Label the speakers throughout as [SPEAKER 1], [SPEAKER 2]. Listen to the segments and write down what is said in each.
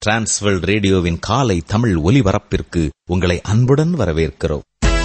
[SPEAKER 1] Transworld ரேடியோவின் காலை தமிழ் ஒலிபரப்பிற்கு உங்களை அன்புடன் வரவேற்கிறோம்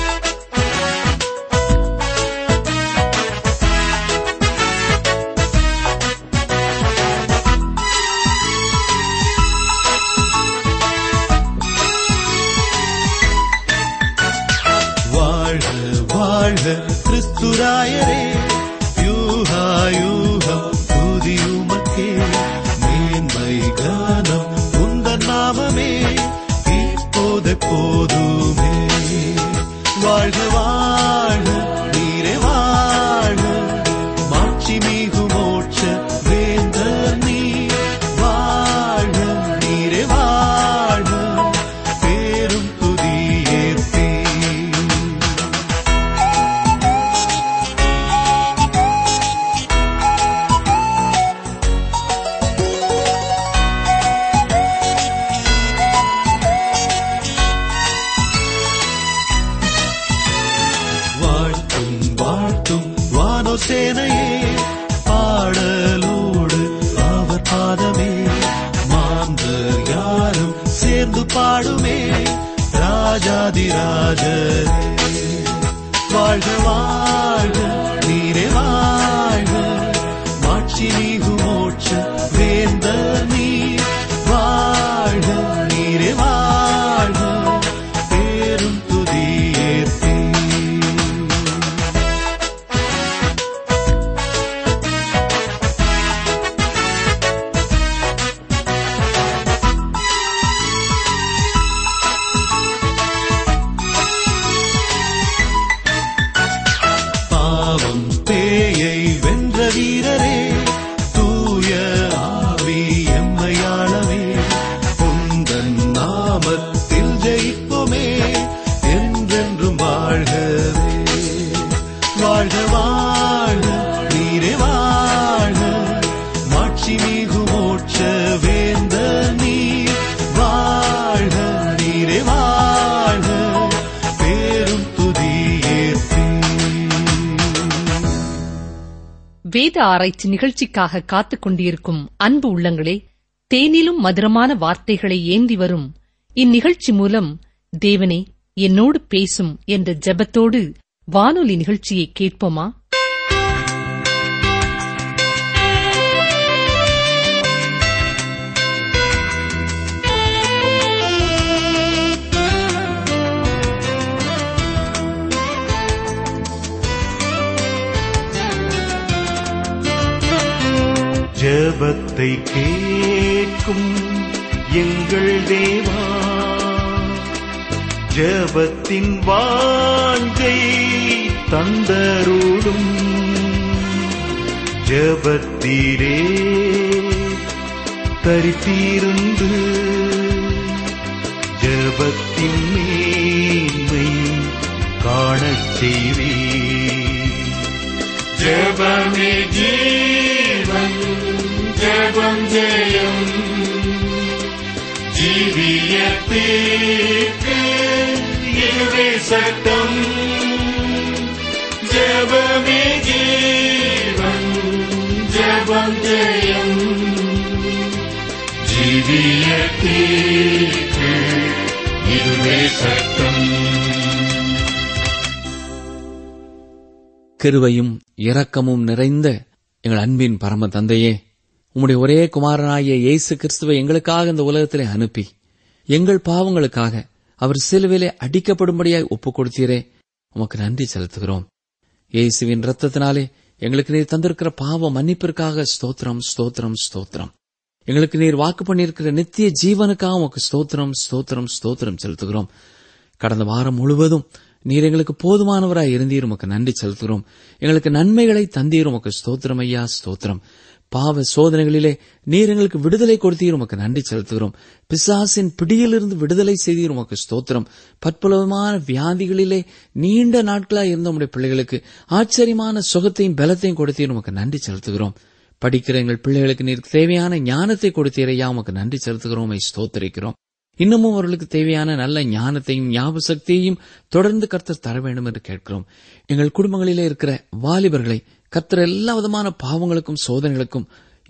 [SPEAKER 2] வாழ்க வாழ்க கிறிஸ்துராயரே யூகாயூகம் துதியுமக்கே மேன்மை கானம் உந்த நாமமே இப்போது போதுமே வாழ்க வாழ்க நீரே வாழ்க மாட்சி மிகு மோட்ச வேந்த நீ வாழ்க நீரே வாழ்க பேரும் துதியேற்பே வாழ்த்தும் வாழ்த்தும் வானோ சேனையே பாடலோடு அவர் பாதமே மாந்தர் யாரும் சேர்ந்து பாடுமே ராஜாதி ராஜரே வாழ்க வாழ்க நீரே வாழ்க மாட்சி நீகு மோட்ச வேந்த நீ வாழ்க நீரே வாழ்க பேரும் துதியேற்பே பாவம் பேயை வென்ற வீரரே தூய ஆவி எம்மையாளவே உந்தன் நாமத்தில் ஜெயிப்போமே என்றென்றும் வாழ்கவே வாழ்க வாழ்க நீரே வாழ்க மாட்சி மிகு மோட்ச வேந்த நீ வாழ்க நீரே வாழ்க பேரும் துதியேற்பே
[SPEAKER 3] வேத ஆராய்ச்சி நிகழ்ச்சிக்காக காத்துக் கொண்டிருக்கும் அன்பு உள்ளங்களே தேனிலும் மதுரமான வார்த்தைகளை ஏந்தி வரும் இந்நிகழ்ச்சி மூலம் தேவனே என்னோடு பேசும் என்ற ஜெபத்தோடு வானொலி நிகழ்ச்சியை கேட்போமா
[SPEAKER 2] ஜெபத்தை கேட்கும் எங்கள் தேவா ஜெபத்தின் வாழ்க்கை தந்தருடும் ஜெபத்தீரே தரித்திருந்து ஜெபத்தின் மேன்மை காணச் செய்வீர்
[SPEAKER 4] ஜெபமே ஜீவன் ஜெபம் ஜெயம் ஜீவியத்தீர்க்கு இதுவே சட்டம் ஜெபமே ஜீவன் ஜெபம் ஜெயம் ஜீவியத்தீர்க்கு இதுவே சட்டம்
[SPEAKER 5] கிருபையும் இரக்கமும் நிறைந்த எங்கள் அன்பின் பரம தந்தையே உம்முடைய ஒரே குமாரனாகிய இயேசு கிறிஸ்துவை எங்களுக்காக இந்த உலகத்திலே அனுப்பி எங்கள் பாவங்களுக்காக அவர் சிலுவிலே அடிக்கப்படும்படியாய் ஒப்புக் கொடுத்தீரே உமக்கு நன்றி செலுத்துகிறோம் இயேசுவின் ரத்தத்தினாலே எங்களுக்கு நீர் தந்திருக்கிற பாவ மன்னிப்பிற்காக ஸ்தோத்திரம் ஸ்தோத்திரம் ஸ்தோத்திரம் எங்களுக்கு நீர் வாக்கு பண்ணியிருக்கிற நித்திய ஜீவனுக்காக உமக்கு ஸ்தோத்திரம் ஸ்தோத்திரம் ஸ்தோத்திரம் செலுத்துகிறோம் கடந்த வாரம் முழுவதும் நீர் எங்களுக்கு போதுமானவராய் இருந்தீர் உமக்கு நன்றி செலுத்துகிறோம் எங்களுக்கு நன்மைகளை தந்தீர் உமக்கு ஸ்தோத்திரம் ஐயா ஸ்தோத்திரம் பாவ சோதனைகளிலே நீர் எங்களுக்கு விடுதலை கொடுத்தீர் உமக்கு நன்றி செலுத்துகிறோம் பிசாசின் பிடியிலிருந்து விடுதலை செய்தீர் உமக்கு ஸ்தோத்திரம் பற்புலமான வியாதிகளிலே நீண்ட நாட்களாய் இருந்த உடைய பிள்ளைகளுக்கு ஆச்சரியமான சுகத்தையும் பலத்தையும் கொடுத்தீர் உமக்கு நன்றி செலுத்துகிறோம் படிக்கிற எங்கள் பிள்ளைகளுக்கு நீர் தேவையான ஞானத்தை கொடுத்தீரையா உமக்கு நன்றி செலுத்துகிறோம் உம்மை ஸ்தோத்தரிக்கிறோம் இன்னமும் அவர்களுக்கு தேவையான நல்ல ஞானத்தையும் ஞாபக சக்தியையும் தொடர்ந்து கர்த்தர் தர வேண்டும் என்று கேட்கிறோம் எங்கள் குடும்பங்களிலே இருக்கிற வாலிபர்களை கர்த்தர் எல்லா விதமான பாவங்களுக்கும் சோதனைகளுக்கும்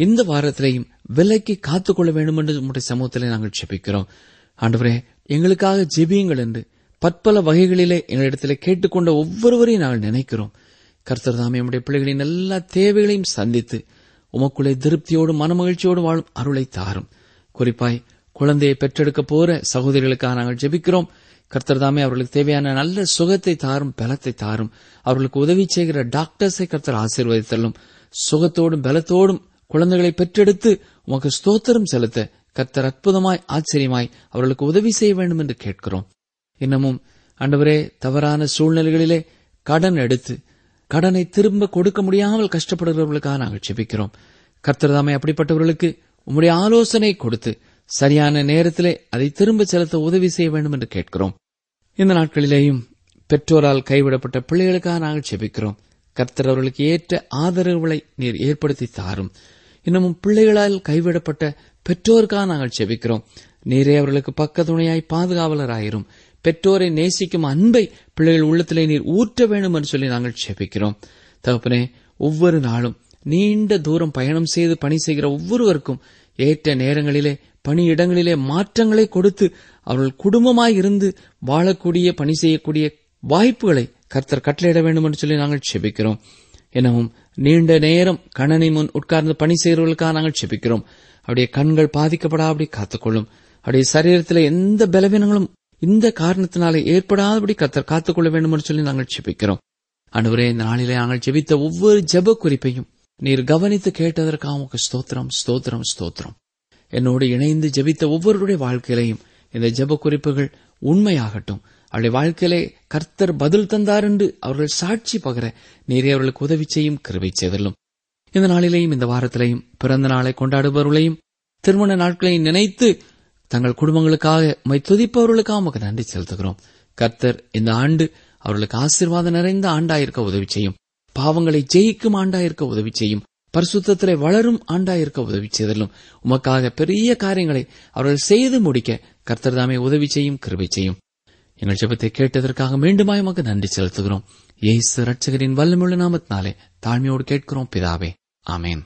[SPEAKER 5] இந்த வாரத்திலையும் விலைக்கு காத்துக்கொள்ள வேண்டும் என்று உங்களுடைய சமூகத்திலே நாங்கள் ஜெபிக்கிறோம் ஆண்டவரே எங்களுக்காக ஜெபியுங்கள் என்று பற்பல வகைகளிலே எங்களிடத்திலே கேட்டுக்கொண்ட ஒவ்வொருவரையும் நாங்கள் நினைக்கிறோம் கர்த்தர் தாமே நம்முடைய பிள்ளைகளின் எல்லா தேவைகளையும் சந்தித்து உமக்குள்ளே திருப்தியோடும் மனமகிழ்ச்சியோடும் வாழும் அருளை தாரும் குறிப்பாய் குழந்தையை பெற்றெடுக்க போற சகோதரிகளுக்காக நாங்கள் ஜெபிக்கிறோம் கர்த்தர் தாமே அவர்களுக்கு தேவையான நல்ல சுகத்தை தாரும் பலத்தை தாரும் அவர்களுக்கு உதவி செய்கிற டாக்டர்ஸை கர்த்தர் ஆசீர்வதித்தள்ளும் சுகத்தோடும் பலத்தோடும் குழந்தைகளை பெற்றெடுத்து உமக்கு ஸ்தோத்திரம் செலுத்த கர்த்தர் அற்புதமாய் ஆச்சரியமாய் அவர்களுக்கு உதவி செய்ய வேண்டும் என்று கேட்கிறோம் இன்னமும் ஆண்டவரே தவறான சூழ்நிலைகளிலே கடன் எடுத்து கடனை திரும்ப கொடுக்க முடியாமல் கஷ்டப்படுகிறவர்களுக்காக நாங்கள் ஜெபிக்கிறோம் கர்த்தர் தாமே அப்படிப்பட்டவர்களுக்கு உம்முடைய ஆலோசனை கொடுத்து சரியான நேரத்திலே அதை திரும்ப செலுத்த உதவி செய்ய வேண்டும் என்று கேட்கிறோம் இந்த நாட்களிலேயும் பெற்றோரால் கைவிடப்பட்ட பிள்ளைகளுக்காக நாங்கள் ஜெபிக்கிறோம் கர்த்தர் அவர்களுக்கு ஏற்ற ஆதரவுகளை நீர் ஏற்படுத்தி தாரும் இன்னமும் பிள்ளைகளால் கைவிடப்பட்ட பெற்றோருக்காக நாங்கள் ஜெபிக்கிறோம் நீரே அவர்களுக்கு பக்க துணையாய் பாதுகாவலராயிரும் பெற்றோரை நேசிக்கும் அன்பை பிள்ளைகள் உள்ளத்திலே நீர் ஊற்ற வேண்டும் என்று சொல்லி நாங்கள் ஜெபிக்கிறோம் தகப்பனே ஒவ்வொரு நாளும் நீண்ட தூரம் பயணம் செய்து பணி செய்கிற ஒவ்வொருவருக்கும் ஏற்ற நேரங்களிலே பணியிடங்களிலே மாற்றங்களை கொடுத்து அவர்கள் குடும்பமாய் இருந்து வாழக்கூடிய பணி செய்யக்கூடிய வாய்ப்புகளை கர்த்தர் கட்டளையிட வேண்டும் என்று சொல்லி நாங்கள் செபிக்கிறோம் எனவும் நீண்ட நேரம் கணனி முன் உட்கார்ந்து பணி செய்கிறவர்களுக்காக நாங்கள் செபிக்கிறோம் அவருடைய கண்கள் பாதிக்கப்படாதபடி காத்துக்கொள்ளும் அவருடைய சரீரத்தில் எந்த பலவீனங்களும் இந்த காரணத்தினாலே ஏற்படாதபடி கர்த்தர் காத்துக்கொள்ள வேண்டும் என்று சொல்லி நாங்கள் செபிக்கிறோம் அன்றுவரே இந்த நாளிலே நாங்கள் ஜெபித்த ஒவ்வொரு ஜெப குறிப்பையும் நீர் கவனித்து கேட்டதற்காக உமக்கு ஸ்தோத்திரம் ஸ்தோத்திரம் ஸ்தோத்திரம் என்னோடு இணைந்து ஜெபித்த ஒவ்வொருடைய வாழ்க்கையிலையும் இந்த ஜெப குறிப்புகள் உண்மையாகட்டும் அவருடைய வாழ்க்கையிலே கர்த்தர் பதில் தந்தார் என்று அவர்கள் சாட்சி பகர நீரே அவர்களுக்கு உதவி செய்யும் கிருபை செய்தலும் இந்த நாளிலேயும் இந்த வாரத்திலையும் பிறந்த நாளை கொண்டாடுபவர்களையும் திருமண நாட்களையும் நினைத்து தங்கள் குடும்பங்களுக்காக மை துதிப்பவர்களுக்காக உமக்கு நன்றி செலுத்துகிறோம் கர்த்தர் இந்த ஆண்டு அவர்களுக்கு ஆசீர்வாதம் நிறைந்த ஆண்டாயிருக்க உதவி செய்யும் பாவங்களை ஜெயிக்கும் ஆண்டாயிருக்க உதவி செய்யும் பரிசுத்தத்திலே வளரும் ஆண்டாயிருக்க உதவி செய்தலும் உமக்காக பெரிய காரியங்களை அவர்கள் செய்து முடிக்க கர்த்தர் தாமே உதவி செய்யும் கிருபை செய்யும் எங்கள் ஜெபத்தை கேட்டதற்காக மீண்டுமாய் உமக்கு நன்றி செலுத்துகிறோம் இயேசு ரட்சகரின் வல்லமுள்ள நாமத்தினாலே தாழ்மையோடு கேட்கிறோம் பிதாவே ஆமேன்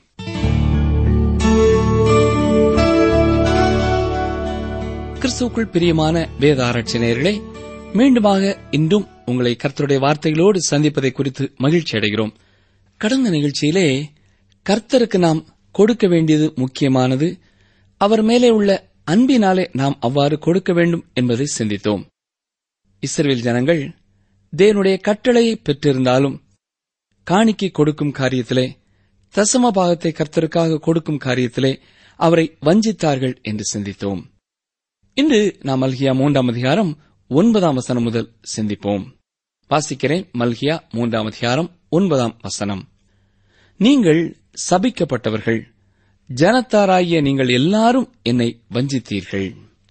[SPEAKER 5] கிறிஸ்துவுக்குள் பிரியமான வேத ஆராய்ச்சி நேயர்களே மீண்டுமாக இன்றும் உங்களை கர்த்தருடைய வார்த்தைகளோடு சந்திப்பதை குறித்து மகிழ்ச்சி அடைகிறோம் கடந்த நிகழ்ச்சியிலே கர்த்தருக்கு நாம் கொடுக்க வேண்டியது முக்கியமானது அவர் மேலே உள்ள அன்பினாலே நாம் அவ்வாறு கொடுக்க வேண்டும் என்பதை சிந்தித்தோம் இஸ்ரேல் ஜனங்கள் தேவனுடைய கட்டளையை பெற்றிருந்தாலும் காணிக்கை கொடுக்கும் காரியத்திலே தசம பாகத்தை கர்த்தருக்காக கொடுக்கும் காரியத்திலே அவரை வஞ்சித்தார்கள் என்று சிந்தித்தோம் இன்று நாம் மல்கியா மூன்றாம் அதிகாரம் ஒன்பதாம் வசனம் முதல் சிந்திப்போம் வாசிக்கிறேன் மல்கியா மூன்றாம் அதிகாரம் ஒன்பதாம் வசனம் நீங்கள் சபிக்கப்பட்டவர்கள் ஜனத்தாராகிய நீங்கள் எல்லாரும் என்னை வஞ்சித்தீர்கள்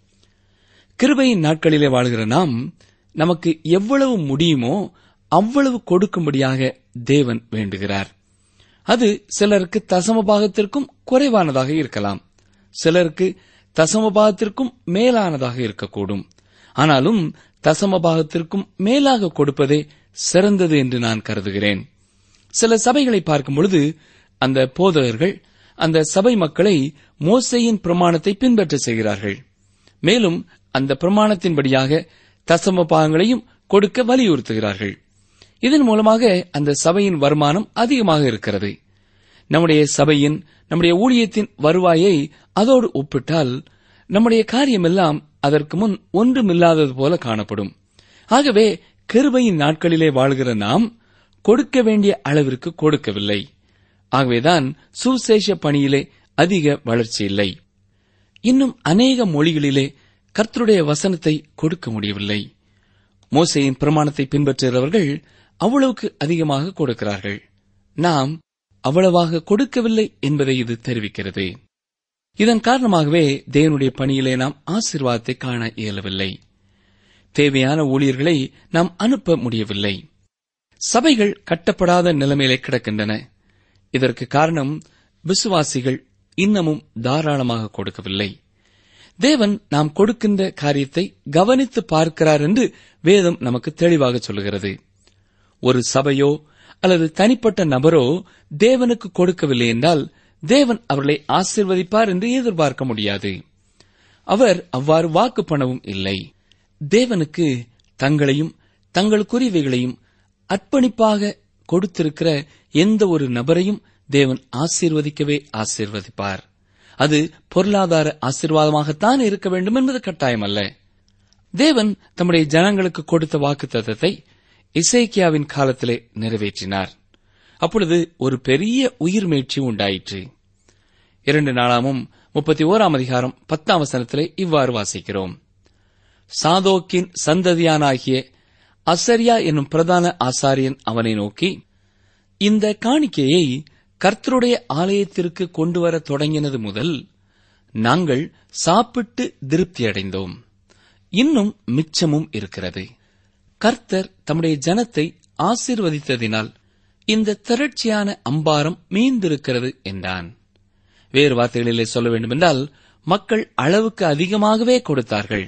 [SPEAKER 5] கிருபையின் நாட்களிலே வாழ்கிற நாம் நமக்கு எவ்வளவு முடியுமோ அவ்வளவு கொடுக்கும்படியாக தேவன் வேண்டுகிறார் அது சிலருக்கு தசமபாகத்திற்கும் குறைவானதாக இருக்கலாம் சிலருக்கு தசமபாகத்திற்கும் மேலானதாக இருக்கக்கூடும் ஆனாலும் தசமபாகத்திற்கும் மேலாக கொடுப்பதே சிறந்தது என்று நான் கருதுகிறேன் சில சபைகளை பார்க்கும் பொழுது அந்த போதகர்கள் அந்த சபை மக்களை மோசையின் பிரமாணத்தை பின்பற்ற செய்கிறார்கள் மேலும் அந்த பிரமாணத்தின்படியாக தசம பாகங்களையும் கொடுக்க வலியுறுத்துகிறார்கள் இதன் மூலமாக அந்த சபையின் வருமானம் அதிகமாக இருக்கிறது நம்முடைய சபையின் நம்முடைய ஊழியத்தின் வருவாயை அதோடு ஒப்பிட்டால் நம்முடைய காரியமெல்லாம் அதற்கு முன் ஒன்றுமில்லாதது போல காணப்படும் ஆகவே கிருபையின் நாட்களிலே வாழ்கிற நாம் கொடுக்க வேண்டிய அளவிற்கு கொடுக்கவில்லை ஆகவேதான் சுசேஷ பணியிலே அதிக வளர்ச்சி இல்லை இன்னும் அநேக மொழிகளிலே கர்த்தருடைய வசனத்தை கொடுக்க முடியவில்லை மோசையின் பிரமாணத்தை பின்பற்றுகிறவர்கள் அவ்வளவுக்கு அதிகமாக கொடுக்கிறார்கள் நாம் அவ்வளவாக கொடுக்கவில்லை என்பதை இது தெரிவிக்கிறது இதன் காரணமாகவே தேவனுடைய பணியிலே நாம் ஆசீர்வாதத்தை காண இயலவில்லை தேவையான ஊழியர்களை நாம் அனுப்ப முடியவில்லை சபைகள் கட்டப்படாத நிலைமையிலே கிடக்கின்றன இதற்கு காரணம் விசுவாசிகள் இன்னமும் தாராளமாக கொடுக்கவில்லை தேவன் நாம் கொடுக்கின்ற காரியத்தை கவனித்து பார்க்கிறார் என்று வேதம் நமக்கு தெளிவாக சொல்கிறது ஒரு சபையோ அல்லது தனிப்பட்ட நபரோ தேவனுக்கு கொடுக்கவில்லை என்றால் தேவன் அவர்களை ஆசிர்வதிப்பார் என்று எதிர்பார்க்க முடியாது அவர் அவ்வாறு வாக்கு பண்ணவும் இல்லை தேவனுக்கு தங்களையும் தங்களுக்குரியவைகளையும் அர்ப்பணிப்பாக கொடுத்திருக்கிற எந்த ஒரு நபரையும் தேவன் ஆசீர்வதிக்கவே ஆசீர்வதிப்பார் அது பொருளாதார ஆசீர்வாதமாகத்தான் இருக்க வேண்டும் என்பது கட்டாயமல்ல தேவன் தம்முடைய ஜனங்களுக்கு கொடுத்த வாக்குத்தத்தத்தை இசைக்கியாவின் காலத்திலே நிறைவேற்றினார் அப்பொழுது ஒரு பெரிய உயிர் மீழ்ச்சி உண்டாயிற்று இரண்டு நாளாமும் முப்பத்தி ஓராம் அதிகாரம் பத்தாம் வசனத்திலே இவ்வாறு வாசிக்கிறோம் சாதோக்கின் சந்ததியானாகிய அசரியா என்னும் பிரதான ஆசாரியன் அவனை நோக்கி இந்த காணிக்கையை கர்த்தருடைய ஆலயத்திற்கு கொண்டு வர தொடங்கினது முதல் நாங்கள் சாப்பிட்டு திருப்தியடைந்தோம் இன்னும் மிச்சமும் இருக்கிறது கர்த்தர் தம்முடைய ஜனத்தை ஆசீர்வதித்ததினால் இந்த திரட்சியான அம்பாரம் மீந்திருக்கிறது என்றான் வேறு வார்த்தைகளிலே சொல்ல வேண்டுமென்றால் மக்கள் அளவுக்கு அதிகமாகவே கொடுத்தார்கள்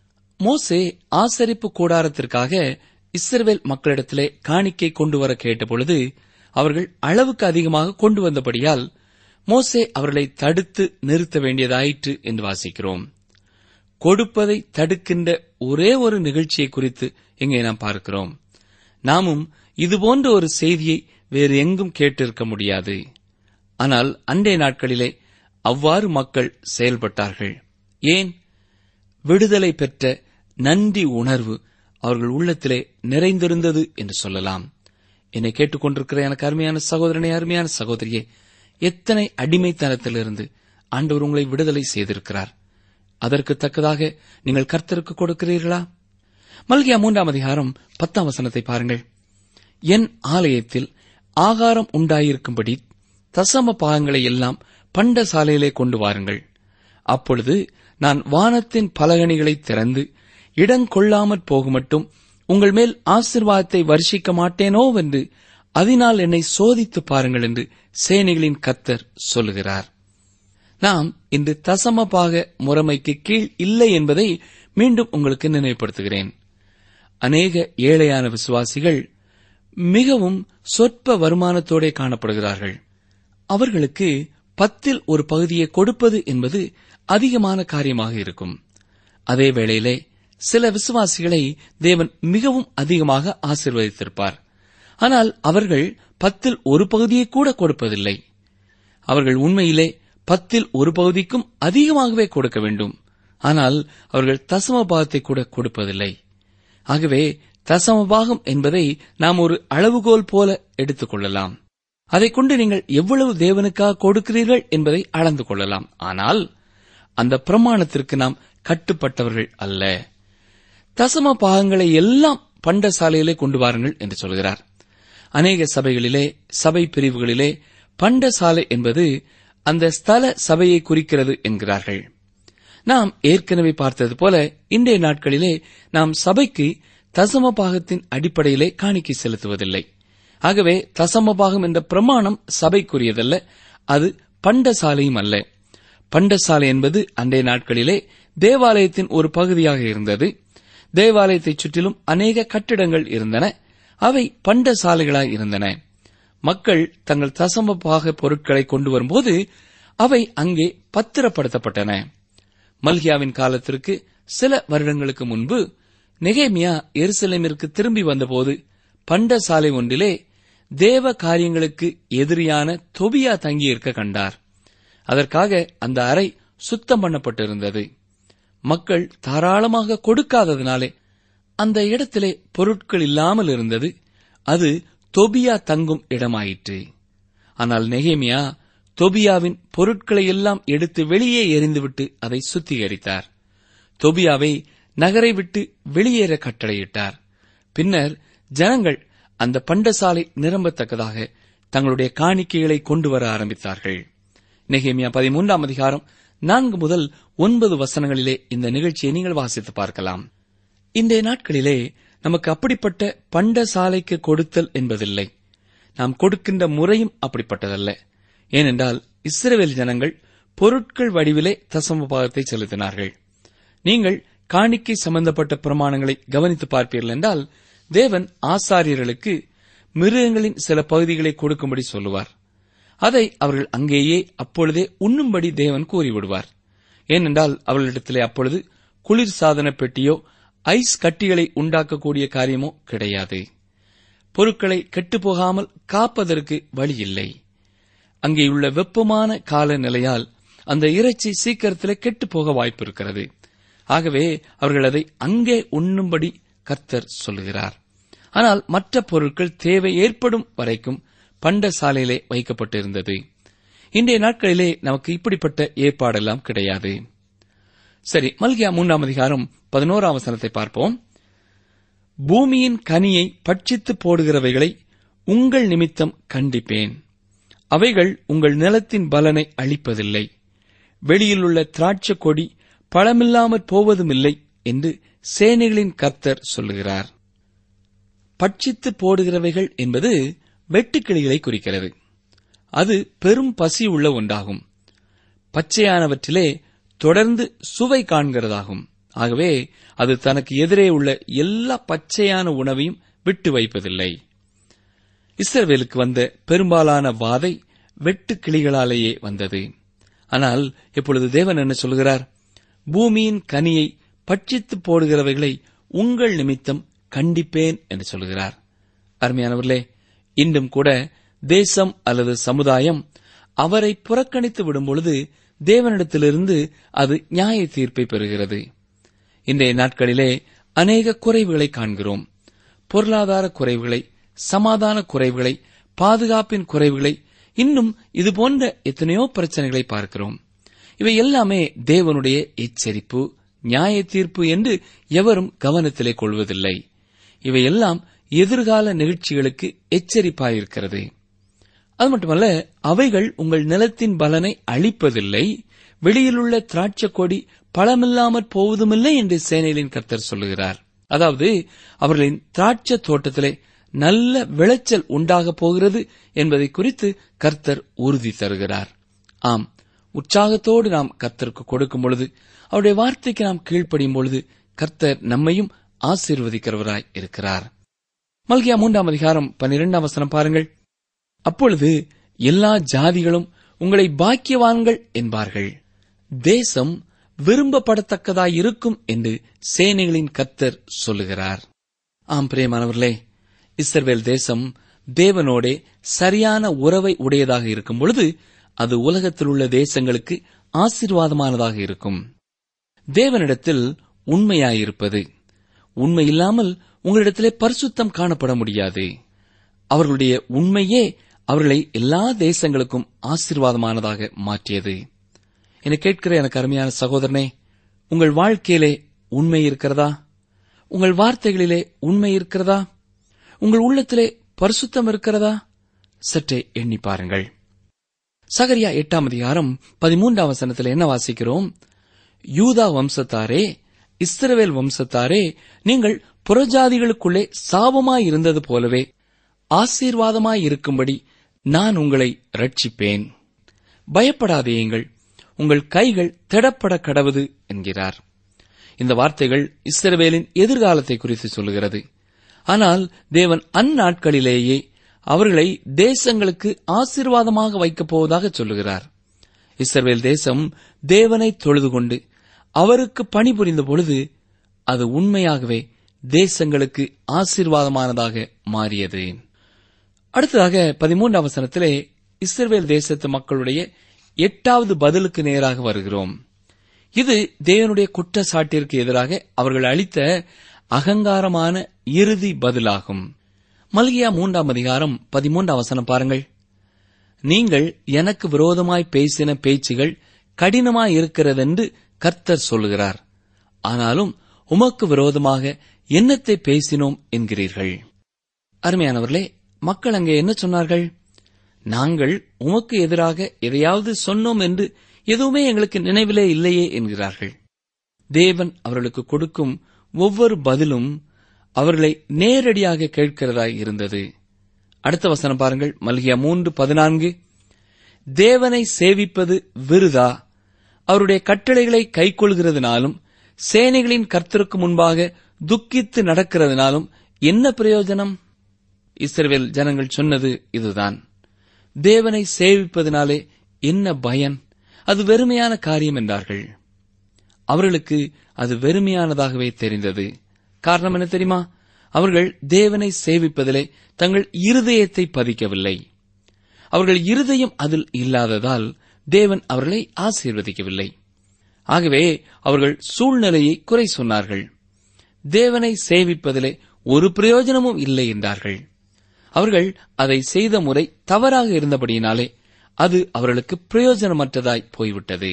[SPEAKER 5] மோசே ஆசரிப்பு கூடாரத்திற்காக இஸ்ரவேல் மக்களிடத்திலே காணிக்கை கொண்டு வர கேட்டபொழுது அவர்கள் அளவுக்கு அதிகமாக கொண்டு வந்தபடியால் மோசே அவர்களை தடுத்து நிறுத்த வேண்டியதாயிற்று என்று வாசிக்கிறோம் கொடுப்பதை தடுக்கின்ற ஒரே ஒரு நிகழ்ச்சியை குறித்து இங்கே நாம் பார்க்கிறோம் நாமும் இதுபோன்ற ஒரு செய்தியை வேறு எங்கும் கேட்டிருக்க முடியாது ஆனால் அன்றைய நாட்களிலே அவ்வாறு மக்கள் செயல்பட்டார்கள் ஏன் விடுதலை பெற்ற நன்றி உணர்வு அவர்கள் உள்ளத்திலே நிறைந்திருந்தது என்று சொல்லலாம் என்னை கேட்டுக்கொண்டிருக்கிற எனக்கு அருமையான சகோதரனே அருமையான சகோதரியே எத்தனை அடிமைத்தனத்திலிருந்து ஆண்டவர் உங்களை விடுதலை செய்திருக்கிறார் அதற்கு தக்கதாக நீங்கள் கர்த்தருக்கு கொடுக்கிறீர்களா மல்கியா மூன்றாம் அதிகாரம் பத்தாம் வசனத்தை பாருங்கள் என் ஆலயத்தில் ஆகாரம் உண்டாயிருக்கும்படி தசம பாகங்களை எல்லாம் பண்ட சாலையிலே கொண்டு வாருங்கள் அப்பொழுது நான் வானத்தின் பலகணிகளை திறந்து இடங்கொள்ளாமற் போகுமட்டும் உங்கள் மேல் ஆசிர்வாதத்தை வருஷிக்க மாட்டேனோ என்று அதனால் என்னை சோதித்து பாருங்கள் என்று சேனைகளின் கத்தர் சொல்லுகிறார் நாம் இன்று தசமபாக முறைமைக்கு கீழ் இல்லை என்பதை மீண்டும் உங்களுக்கு நினைவுபடுத்துகிறேன் அநேக ஏழையான விசுவாசிகள் மிகவும் சொற்ப வருமானத்தோடே காணப்படுகிறார்கள் அவர்களுக்கு பத்தில் ஒரு பகுதியை கொடுப்பது என்பது அதிகமான காரியமாக இருக்கும் அதே வேளையிலே சில விசுவாசிகளை தேவன் மிகவும் அதிகமாக ஆசிர்வதித்திருப்பார் ஆனால் அவர்கள் பத்தில் ஒரு பகுதியை கூட கொடுப்பதில்லை அவர்கள் உண்மையிலே பத்தில் ஒரு பகுதிக்கும் அதிகமாகவே கொடுக்க வேண்டும் ஆனால் அவர்கள் தசமபாகத்தை கூட கொடுப்பதில்லை ஆகவே தசமபாகம் என்பதை நாம் ஒரு அளவுகோல் போல எடுத்துக் கொள்ளலாம் அதைக் கொண்டு நீங்கள் எவ்வளவு தேவனுக்காக கொடுக்கிறீர்கள் என்பதை அளந்து கொள்ளலாம் ஆனால் அந்த பிரமாணத்திற்கு நாம் கட்டுப்பட்டவர்கள் அல்ல தசம பாகங்களை எல்லாம் பண்டசாலையிலே கொண்டு வாருங்கள் என்று சொல்கிறார் அநேக சபைகளிலே சபை பிரிவுகளிலே பண்டசாலை என்பது அந்த ஸ்தல சபையை குறிக்கிறது என்கிறார்கள் நாம் ஏற்கனவே பார்த்தது போல இன்றைய நாட்களிலே நாம் சபைக்கு தசம பாகத்தின் அடிப்படையிலே காணிக்கை செலுத்துவதில்லை ஆகவே தசமபாகம் என்ற பிரமாணம் சபைக்குரியதல்ல அது பண்டசாலையும் அல்ல பண்டசாலை என்பது அன்றைய நாட்களிலே தேவாலயத்தின் ஒரு பகுதியாக இருந்தது தேவாலயத்தைச் சுற்றிலும் அநேக கட்டிடங்கள் இருந்தன அவை பண்டசாலைகளாய் இருந்தன மக்கள் தங்கள் தசமபாக பொருட்களை கொண்டு வரும்போது அவை அங்கே பத்திரப்படுத்தப்பட்டன மல்கியாவின் காலத்திற்கு சில வருடங்களுக்கு முன்பு நெகேமியா எருசலேமிற்கு திரும்பி வந்தபோது பண்டசாலை ஒன்றிலே தேவ காரியங்களுக்கு எதிரியான தொபியா தங்கியிருக்க கண்டார் அதற்காக அந்த அறை சுத்தம் பண்ணப்பட்டிருந்தது மக்கள் தாராளமாக கொடுக்காததினாலே அந்த இடத்திலே பொருட்கள் இல்லாமல் இருந்தது அது தொபியா தங்கும் இடமாயிற்று ஆனால் நெகேமியா தொபியாவின் பொருட்களை எல்லாம் எடுத்து வெளியே எறிந்துவிட்டு அதை சுத்திகரித்தார் தொபியாவை நகரை விட்டு வெளியேற கட்டளையிட்டார் பின்னர் ஜனங்கள் அந்த பண்டசாலை நிரம்பத்தக்கதாக தங்களுடைய காணிக்கைகளை கொண்டு வர ஆரம்பித்தார்கள் நெகேமியா பதிமூன்றாம் அதிகாரம் நான்கு முதல் ஒன்பது வசனங்களிலே இந்த நிகழ்ச்சியை நீங்கள் வாசித்து பார்க்கலாம் இன்றைய நாட்களிலே நமக்கு அப்படிப்பட்ட பண்டசாலைக்கு கொடுத்தல் என்பதில்லை நாம் கொடுக்கின்ற முறையும் அப்படிப்பட்டதல்ல ஏனென்றால் இஸ்ரவேல் ஜனங்கள் பொருட்கள் வடிவிலே தசம பாகத்தை செலுத்தினார்கள் நீங்கள் காணிக்கை சம்பந்தப்பட்ட பிரமாணங்களை கவனித்து பார்ப்பீர்கள் என்றால் தேவன் ஆசாரியர்களுக்கு மிருகங்களின் சில பகுதிகளை கொடுக்கும்படி சொல்லுவார் அதை அவர்கள் அங்கேயே அப்பொழுதே உண்ணும்படி தேவன் கூறிவிடுவார் ஏனென்றால் அவர்களிடத்திலே அப்பொழுது குளிர் சாதன பெட்டியோ ஐஸ் கட்டிகளை உண்டாக்கக்கூடிய காரியமோ கிடையாது பொருட்களை கெட்டுப்போகாமல் காப்பதற்கு வழி இல்லை அங்கேயுள்ள வெப்பமான காலநிலையால் அந்த இறைச்சி சீக்கிரத்திலே கெட்டுப் போக வாய்ப்பு இருக்கிறது ஆகவே அவர்கள் அதை அங்கே உண்ணும்படி கர்த்தர் சொல்லுகிறார் ஆனால் மற்ற பொருட்கள் தேவை ஏற்படும் வரைக்கும் பண்டசாலையிலே வைக்கப்பட்டிருந்தது இன்றைய நாட்களிலே நமக்கு இப்படிப்பட்ட ஏற்பாடெல்லாம் கிடையாது சரி மல்கியா மூன்றாம் அதிகாரம் பதினோராம் வசனத்தை பார்ப்போம் பூமியின் கனியை பட்சித்து போடுகிறவைகளை உங்கள் நிமித்தம் கண்டிப்பேன் அவைகள் உங்கள் நிலத்தின் பலனை அளிப்பதில்லை வெளியிலுள்ள திராட்சை கொடி பழமில்லாமற் போவதுமில்லை என்று சேனைகளின் கர்த்தர் சொல்லுகிறார் பட்சித்து போடுகிறவைகள் என்பது வெட்டுக்கிளிகளை குறிக்கிறது அது பெரும் பசி உள்ள ஒன்றாகும் பச்சையானவற்றிலே தொடர்ந்து சுவை காண்கிறதாகும் ஆகவே அது தனக்கு எதிரே உள்ள எல்லா பச்சையான உணவையும் விட்டு வைப்பதில்லை இஸ்ரவேலுக்கு வந்த பெரும்பாலான வாதை வெட்டு கிளிகளாலேயே வந்தது ஆனால் இப்பொழுது தேவன் என்ன சொல்கிறார் பூமியின் கனியை பட்சித்து போடுகிறவைகளை உங்கள் நிமித்தம் கண்டிப்பேன் என்று சொல்கிறார் அருமையானவர்களே இன்றும் கூட தேசம் அல்லது சமுதாயம் அவரை புறக்கணித்து விடும் பொழுது தேவனிடத்திலிருந்து அது நியாய தீர்ப்பை பெறுகிறது இன்றைய நாட்களிலே அநேக குறைவுகளை காண்கிறோம் பொருளாதார குறைவுகளை சமாதான குறைவுகளை பாதுகாப்பின் குறைவுகளை இன்னும் இது போன்ற எத்தனையோ பிரச்சனைகளை பார்க்கிறோம் இவை எல்லாமே தேவனுடைய எச்சரிப்பு நியாய தீர்ப்பு என்று எவரும் கவனத்திலே கொள்வதில்லை இவையெல்லாம் எதிர்கால நிகழ்ச்சிகளுக்கு எச்சரிப்பாயிருக்கிறது அது மட்டுமல்ல அவைகள் உங்கள் நிலத்தின் பலனை அளிப்பதில்லை வெளியிலுள்ள திராட்சை கொடி பழமில்லாமற் போவதுமில்லை என்று சேனைகளின் கர்த்தர் சொல்லுகிறார் அதாவது அவர்களின் திராட்சை தோட்டத்திலே நல்ல விளைச்சல் உண்டாகப் போகிறது என்பதை குறித்து கர்த்தர் உறுதி தருகிறார் ஆம் உற்சாகத்தோடு நாம் கர்த்தருக்கு கொடுக்கும் பொழுது அவருடைய வார்த்தைக்கு நாம் கீழ்ப்படியும் பொழுது கர்த்தர் நம்மையும் ஆசீர்வதிக்கிறவராய் இருக்கிறார் மல்கியா மூன்றாம் அதிகாரம் பன்னிரெண்டாம் வசனம் பாருங்கள் அப்பொழுது எல்லா ஜாதிகளும் உங்களை பாக்கியவான்கள் என்பார்கள் தேசம் விரும்பப்படத்தக்கதாய் இருக்கும் என்று சேனைகளின் கர்த்தர் சொல்லுகிறார் ஆம் பிரியமானவர்களே இஸ்ரவேல் தேசம் தேவனோடே சரியான உறவை உடையதாக இருக்கும் பொழுது அது உலகத்தில் உள்ள தேசங்களுக்கு ஆசீர்வாதமானதாக இருக்கும் தேவனிடத்தில் உண்மையாயிருப்பது உண்மை இல்லாமல் உங்களிடத்திலே பரிசுத்தம் காணப்பட முடியாது அவர்களுடைய உண்மையே அவர்களை எல்லா தேசங்களுக்கும் ஆசீர்வாதமானதாக மாற்றியது என கேட்கிற எனக்கு அருமையான சகோதரனே உங்கள் வாழ்க்கையிலே உண்மை இருக்கிறதா உங்கள் வார்த்தைகளிலே உண்மை இருக்கிறதா உங்கள் உள்ளத்திலே பரிசுத்தம் இருக்கிறதா சற்றே எண்ணி பாருங்கள் சகரியா எட்டாம் அதிகாரம் பதிமூன்றாம் வசனத்தில் என்ன வாசிக்கிறோம் யூதா வம்சத்தாரே இஸ்ரவேல் வம்சத்தாரே நீங்கள் புறஜாதிகளுக்குள்ளே சாபமாயிருந்தது போலவே ஆசீர்வாதமாயிருக்கும்படி நான் உங்களை ரட்சிப்பேன் பயப்படாதேயுங்கள் உங்கள் கைகள் திடப்பட கடவுது என்கிறார் இந்த வார்த்தைகள் இஸ்ரவேலின் எதிர்காலத்தை குறித்து சொல்லுகிறது ஆனால் தேவன் அந்நாட்களிலேயே அவர்களை தேசங்களுக்கு ஆசீர்வாதமாக வைக்கப் போவதாக சொல்லுகிறார் இஸ்ரவேல் தேசம் தேவனை தொழுது கொண்டு அவருக்கு பணிபுரிந்த பொழுது அது உண்மையாகவே தேசங்களுக்கு ஆசீர்வாதமானதாக மாறியது அடுத்ததாக பதிமூன்றாம் வசனத்திலே இஸ்ரவேல் தேசத்து மக்களுடைய எட்டாவது பதிலுக்கு நேராக வருகிறோம் இது தேவனுடைய குற்றச்சாட்டிற்கு எதிராக அவர்கள் அளித்த அகங்காரமான இறுதி பதிலாகும் மல்கியா மூன்றாம் அதிகாரம் பதிமூன்றாம் வசனம் பாருங்கள் நீங்கள் எனக்கு விரோதமாய் பேசின பேச்சுகள் கடினமாய் இருக்கிறதென்று கர்த்தர் சொல்லுகிறார் ஆனாலும் உமக்கு விரோதமாக என்னத்தை பேசினோம் என்கிறீர்கள் அருமையானவர்களே மக்கள் அங்கே என்ன சொன்னார்கள் நாங்கள் உமக்கு எதிராக எதையாவது சொன்னோம் என்று எதுவுமே எங்களுக்கு நினைவிலே இல்லையே என்கிறார்கள் தேவன் அவர்களுக்கு கொடுக்கும் ஒவ்வொரு பதிலும் அவர்களை நேரடியாக கேட்கிறதாய் இருந்தது அடுத்த வசனம் பாருங்கள் மல்கியா மூன்று பதினான்கு தேவனை சேவிப்பது விருதா அவருடைய கட்டளைகளை கைக்கொள்கிறதுனாலும் சேனைகளின் கர்த்தருக்கு முன்பாக துக்கித்து நடக்கிறதுனாலும் என்ன பிரயோஜனம் இஸ்ரவேல் ஜனங்கள் சொன்னது இதுதான் தேவனை சேவிப்பதனாலே என்ன பயன் அது வெறுமையான காரியம் என்றார்கள் அவர்களுக்கு அது வெறுமையானதாகவே தெரிந்தது காரணம் என்ன தெரியுமா அவர்கள் தேவனை சேவிப்பதிலே தங்கள் இருதயத்தை பதிக்கவில்லை அவர்கள் இருதயம் அதில் இல்லாததால் தேவன் அவர்களை ஆசீர்வதிக்கவில்லை ஆகவே அவர்கள் சூழ்நிலையை குறை சொன்னார்கள் தேவனை சேவிப்பதிலே ஒரு பிரயோஜனமும் இல்லை என்றார்கள் அவர்கள் அதை செய்த முறை தவறாக இருந்தபடியினாலே அது அவர்களுக்கு பிரயோஜனமற்றதாய் போய்விட்டது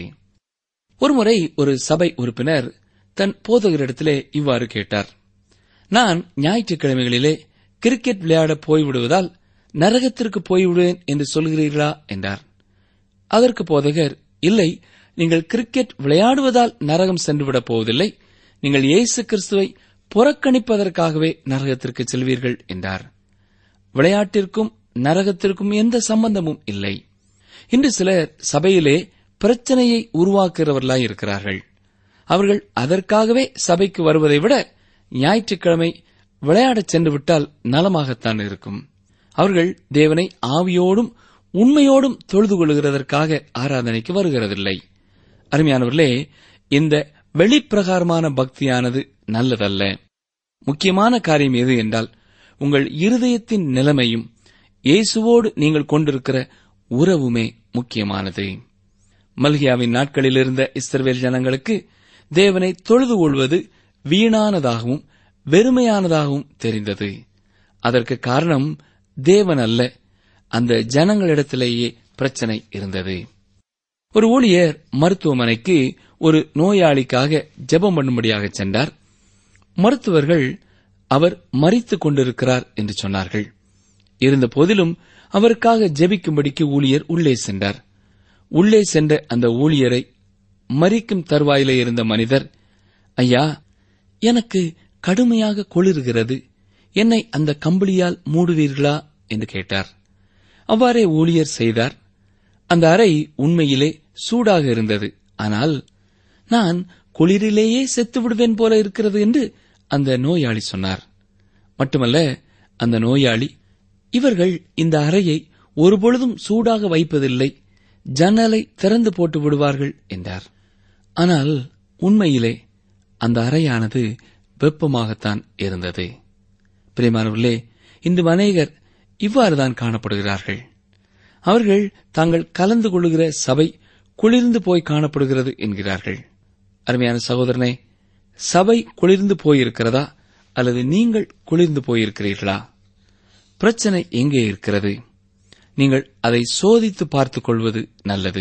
[SPEAKER 5] ஒருமுறை ஒரு சபை உறுப்பினர் தன் போதகரிடத்திலே இவ்வாறு கேட்டார் நான் ஞாயிற்றுக்கிழமைகளிலே கிரிக்கெட் விளையாட போய்விடுவதால் நரகத்திற்கு போய்விடுவேன் என்று சொல்கிறீர்களா என்றார் அதற்கு போதகர் இல்லை நீங்கள் கிரிக்கெட் விளையாடுவதால் நரகம் சென்றுவிடப் போவதில்லை நீங்கள் இயேசு கிறிஸ்துவை புறக்கணிப்பதற்காகவே நரகத்திற்கு செல்வீர்கள் என்றார் விளையாட்டிற்கும் நரகத்திற்கும் எந்த சம்பந்தமும் இல்லை இன்று சிலர் சபையிலே பிரச்சனையை உருவாக்குகிறவர்களாய் இருக்கிறார்கள் அவர்கள் அதற்காகவே சபைக்கு வருவதை விட ஞாயிற்றுக்கிழமை விளையாடச் சென்று விட்டால் நலமாகத்தான் இருக்கும் அவர்கள் தேவனை ஆவியோடும் உண்மையோடும் தொழுது கொள்கிறதற்காக ஆராதனைக்கு வருகிறதில்லை அருமையானவர்களே இந்த வெளிப்பிரகாரமான பக்தியானது நல்லதல்ல முக்கியமான காரியம் எது என்றால் உங்கள் இருதயத்தின் நிலைமையும் இயேசுவோடு நீங்கள் கொண்டிருக்கிற உறவுமே முக்கியமானது மல்கியாவின் நாட்களில் இருந்த இஸ்ரவேல் ஜனங்களுக்கு தேவனை தொழுது கொள்வது வீணானதாகவும் வெறுமையானதாகவும் தெரிந்தது அதற்கு காரணம் தேவன் அல்ல அந்த ஜனங்களிடத்திலேயே பிரச்சனை இருந்தது ஒரு ஊழியர் மருத்துவமனைக்கு ஒரு நோயாளிக்காக ஜெபம் பண்ணும்படியாக சென்றார் மருத்துவர்கள் அவர் மறித்துக் கொண்டிருக்கிறார் என்று சொன்னார்கள் இருந்த போதிலும் அவருக்காக ஜெபிக்கும்படிக்கு ஊழியர் உள்ளே சென்றார் உள்ளே சென்ற அந்த ஊழியரை மறிக்கும் தருவாயிலே இருந்த மனிதர் ஐயா எனக்கு கடுமையாக குளிர்கிறது என்னை அந்த கம்பளியால் மூடுவீர்களா என்று கேட்டார் அவ்வாறே ஊழியர் செய்தார் அந்த அறை உண்மையிலே சூடாக இருந்தது ஆனால் நான் குளிரிலேயே செத்து விடுவேன் போல இருக்கிறது என்று அந்த நோயாளி சொன்னார் மட்டுமல்ல அந்த நோயாளி இவர்கள் இந்த அறையை ஒருபொழுதும் சூடாக வைப்பதில்லை ஜன்னலை திறந்து போட்டு விடுவார்கள் என்றார் ஆனால் உண்மையிலே அந்த அறையானது வெப்பமாகத்தான் இருந்தது பிரியமானவர்களே இன்று அநேகர் இவ்வாறுதான் காணப்படுகிறார்கள் அவர்கள் தாங்கள் கலந்து கொள்ளுகிற சபை குளிர்ந்து போய் காணப்படுகிறது என்கிறார்கள் அருமையான சகோதரனே சபை குளிர்ந்து போயிருக்கிறதா அல்லது நீங்கள் குளிர்ந்து போயிருக்கிறீர்களா பிரச்சனை எங்கே இருக்கிறது நீங்கள் அதை சோதித்து பார்த்துக் கொள்வது நல்லது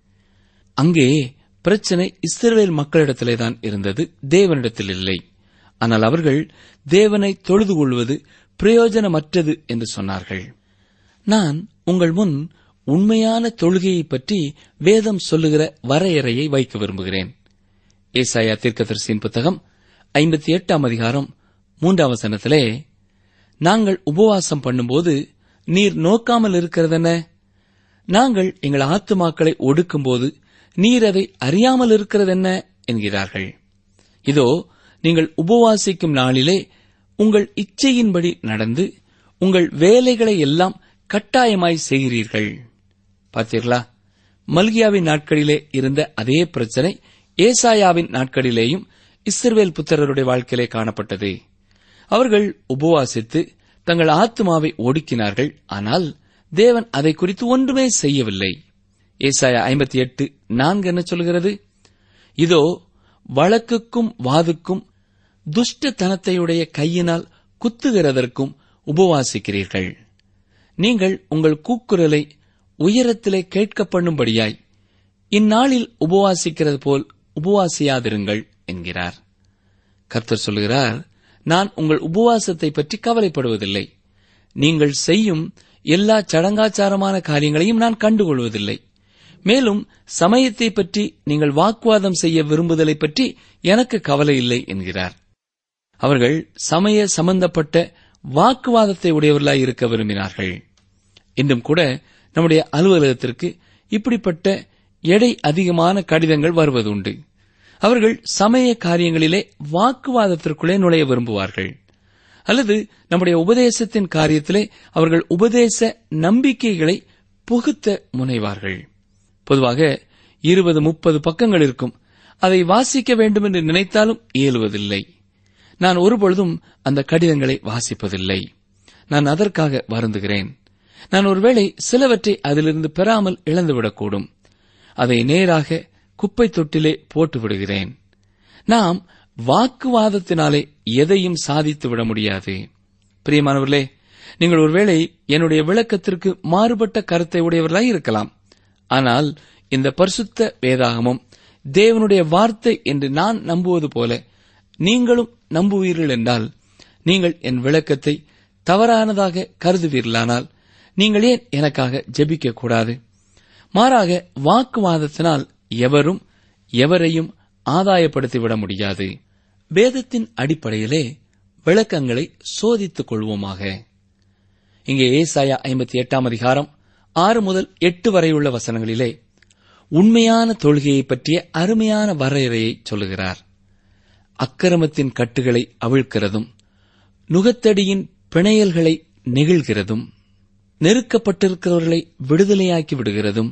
[SPEAKER 5] அங்கே பிரச்சனை இஸ்ரவேல் மக்களிடத்திலே தான் இருந்தது தேவனிடத்தில் இல்லை ஆனால் அவர்கள் தேவனை தொழுது கொள்வது பிரயோஜனமற்றது என்று சொன்னார்கள் நான் உங்கள் முன் உண்மையான தொழுகையை பற்றி வேதம் சொல்லுகிற வரையறையை வைக்க விரும்புகிறேன் ஏசாயா தீர்க்கதரிசியின் புத்தகம் ஐம்பத்தி எட்டாம் அதிகாரம் மூன்றாம் வசனத்திலே நாங்கள் உபவாசம் பண்ணும்போது நீர் நோக்காமல் இருக்கிறதென்ன நாங்கள் எங்கள் ஆத்துமாக்களை ஒடுக்கும்போது நீர் அதை அறியாமல் இருக்கிறதென்ன என்கிறார்கள் இதோ நீங்கள் உபவாசிக்கும் நாளிலே உங்கள் இச்சையின்படி நடந்து உங்கள் வேலைகளை எல்லாம் கட்டாயமாய் செய்கிறீர்கள் பார்த்தீர்களா மல்கியாவின் நாட்களிலே இருந்த அதே பிரச்சனை ஏசாயாவின் நாட்களிலேயும் இஸ்ரவேல் புத்திரருடைய வாழ்க்கையிலே காணப்பட்டது அவர்கள் உபவாசித்து தங்கள் ஆத்மாவை ஒடுக்கினார்கள் ஆனால் தேவன் அதை குறித்து ஒன்றுமே செய்யவில்லை ஏசாயா ஐம்பத்தி எட்டு நான்கு என்ன சொல்கிறது இதோ வழக்குக்கும் வாதுக்கும் துஷ்டத்தனத்தையுடைய கையினால் குத்துகிறதற்கும் உபவாசிக்கிறீர்கள் நீங்கள் உங்கள் கூக்குரலை உயரத்திலே கேட்க பண்ணும்படியாய் இந்நாளில் உபவாசிக்கிறது போல் உபவாசியாதிருங்கள் என்கிறார் கர்த்தர் சொல்கிறார் நான் உங்கள் உபவாசத்தை பற்றி கவலைப்படுவதில்லை நீங்கள் செய்யும் எல்லா சடங்காச்சாரமான காரியங்களையும் நான் கண்டுகொள்வதில்லை மேலும் சமயத்தை பற்றி நீங்கள் வாக்குவாதம் செய்ய விரும்புதலை பற்றி எனக்கு கவலை இல்லை என்கிறார் அவர்கள் சமய சம்பந்தப்பட்ட வாக்குவாதத்தை உடையவர்களாய் இருக்க விரும்பினார்கள் இன்றும் கூட நம்முடைய அலுவலகத்திற்கு இப்படிப்பட்ட எடை அதிகமான கடிதங்கள் வருவதுண்டு அவர்கள் சமய காரியங்களிலே வாக்குவாதத்திற்குள்ளே நுழைய விரும்புவார்கள் அல்லது நம்முடைய உபதேசத்தின் காரியத்திலே அவர்கள் உபதேச நம்பிக்கைகளை புகுத்த முனைவார்கள் பொதுவாக இருபது முப்பது பக்கங்கள் இருக்கும் அதை வாசிக்க வேண்டும் என்று நினைத்தாலும் இயலுவதில்லை நான் ஒருபொழுதும் அந்த கடிதங்களை வாசிப்பதில்லை நான் அதற்காக வருந்துகிறேன் நான் ஒருவேளை சிலவற்றை அதிலிருந்து பெறாமல் இழந்துவிடக்கூடும் அதை நேராக குப்பை தொட்டிலே போட்டு விடுகிறேன் நாம் வாக்குவாதத்தினாலே எதையும் சாதித்து விட முடியாது பிரியமானவர்களே நீங்கள் ஒருவேளை என்னுடைய விளக்கத்திற்கு மாறுபட்ட கருத்தை உடையவர்களாய் இருக்கலாம் ஆனால் இந்த பரிசுத்த வேதாகமம் தேவனுடைய வார்த்தை என்று நான் நம்புவது போல நீங்களும் நம்புவீர்கள் என்றால் நீங்கள் என் விளக்கத்தை தவறானதாக கருதுவீர்களானால் நீங்கள் ஏன் எனக்காக ஜெபிக்க கூடாது மாறாக வாக்குவாதத்தினால் எவரும் எவரையும் ஆதாயப்படுத்திவிட முடியாது வேதத்தின் அடிப்படையிலே விளக்கங்களை சோதித்துக் கொள்வோமாக இங்கே ஏசாயா ஐம்பத்தி எட்டாம் அதிகாரம் ஆறு முதல் எட்டு வரையுள்ள வசனங்களிலே உண்மையான தொழுகையை பற்றிய அருமையான வரையறையை சொல்லுகிறார் அக்கிரமத்தின் கட்டுகளை அவிழ்க்கிறதும் நுகத்தடியின் பிணையல்களை நெகிழ்கிறதும் நெருக்கப்பட்டிருக்கிறவர்களை விடுதலையாக்கி விடுகிறதும்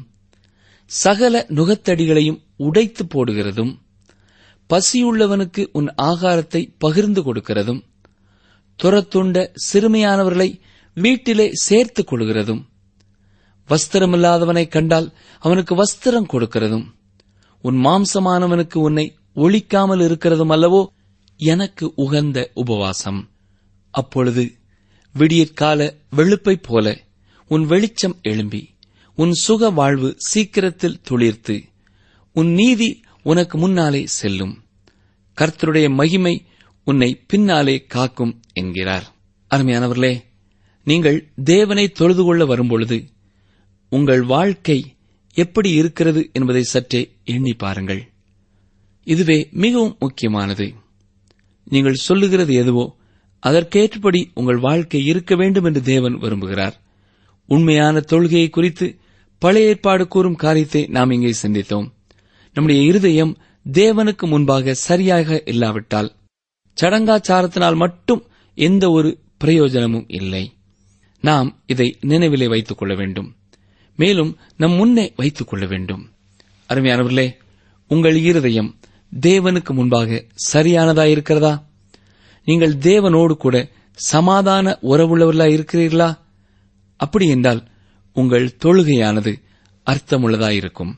[SPEAKER 5] சகல நுகத்தடிகளையும் உடைத்து போடுகிறதும் பசியுள்ளவனுக்கு உன் ஆகாரத்தை பகிர்ந்து கொடுக்கிறதும் துரத்துண்ட சிறுமையானவர்களை வீட்டிலே சேர்த்துக் கொள்கிறதும் வஸ்திரமில்லாதவனை கண்டால் அவனுக்கு வஸ்திரம் கொடுக்கிறதும் உன் மாம்சமானவனுக்கு உன்னை ஒழிக்காமல் இருக்கிறதும் அல்லவோ எனக்கு உகந்த உபவாசம் அப்பொழுது விடியற்கால வெளுப்பைப் போல உன் வெளிச்சம் எழும்பி உன் சுக வாழ்வு சீக்கிரத்தில் துளிர்த்து உன் நீதி உனக்கு முன்னாலே செல்லும் கர்த்தருடைய மகிமை உன்னை பின்னாலே காக்கும் என்கிறார் அருமையானவர்களே நீங்கள் தேவனை தொழுது கொள்ள வரும்பொழுது உங்கள் வாழ்க்கை எப்படி இருக்கிறது என்பதை சற்றே எண்ணி பாருங்கள் இதுவே மிகவும் முக்கியமானது நீங்கள் சொல்லுகிறது எதுவோ அதற்கேற்றபடி உங்கள் வாழ்க்கை இருக்க வேண்டும் என்று தேவன் விரும்புகிறார் உண்மையான தொழுகையை குறித்து பழைய ஏற்பாடு கூறும் காரியத்தை நாம் இங்கே சிந்தித்தோம் நம்முடைய இருதயம் தேவனுக்கு முன்பாக சரியாக இல்லாவிட்டால் சடங்காச்சாரத்தினால் மட்டும் எந்த ஒரு பிரயோஜனமும் இல்லை நாம் இதை நினைவிலே வைத்துக் கொள்ள வேண்டும் மேலும் நம் முன்னே வைத்துக் கொள்ள வேண்டும் அருமையானவர்களே உங்கள் இருதயம் தேவனுக்கு முன்பாக சரியானதாயிருக்கிறதா நீங்கள் தேவனோடு கூட சமாதான உறவுள்ளவர்களா இருக்கிறீர்களா அப்படி என்றால் உங்கள் தொழுகையானது அர்த்தமுள்ளதாயிருக்கும்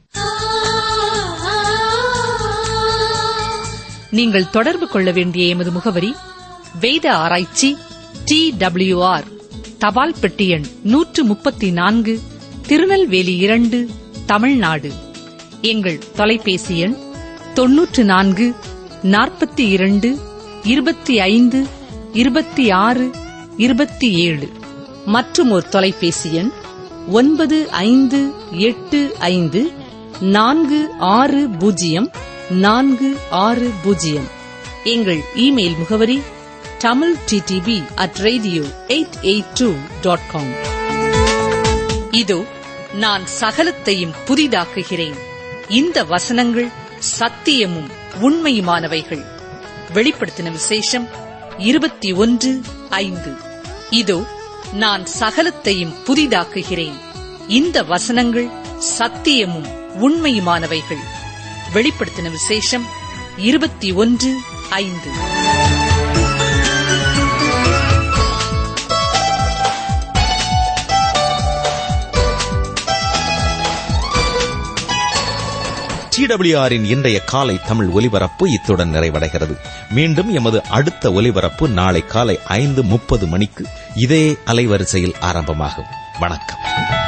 [SPEAKER 3] நீங்கள் தொடர்பு கொள்ள வேண்டிய எமது முகவரி வேத ஆராய்ச்சி டி டபிள்யூ ஆர் தபால் பெட்டி எண் நூற்று முப்பத்தி நான்கு திருநெல்வேலி இரண்டு தமிழ்நாடு எங்கள் தொலைபேசி எண் தொன்னூற்று நான்கு நாற்பத்தி இரண்டு இருபத்தி ஐந்து இருபத்தி ஆறு இருபத்தி ஏழு மற்றும் ஒரு தொலைபேசி எண் ஒன்பது ஐந்து எட்டு ஐந்து நான்கு ஆறு பூஜ்ஜியம் நான்கு ஆறு பூஜ்ஜியம் எங்கள் இமெயில் முகவரி Tamil DTP at radio eight eight two dot com இதோ நான் சகலத்தையும் புதிதாக்குகிறேன் இந்த வசனங்கள் சத்தியமும் உண்மையுமானவைகள் வெளிப்படுத்தின விசேஷம் இருபத்தி ஒன்று ஐந்து இதோ நான் சகலத்தையும் புதிதாக்குகிறேன் இந்த வசனங்கள் சத்தியமும் உண்மையுமானவைகள் வெளிப்படுத்தின விசேஷம் இருபத்தி ஒன்று ஐந்து
[SPEAKER 1] டிடபிள்யூஆரின் இன்றைய காலை தமிழ் ஒலிபரப்பு இத்துடன் நிறைவடைகிறது மீண்டும் எமது அடுத்த ஒலிபரப்பு நாளை காலை ஐந்து முப்பது மணிக்கு இதே அலைவரிசையில் ஆரம்பமாகும் வணக்கம்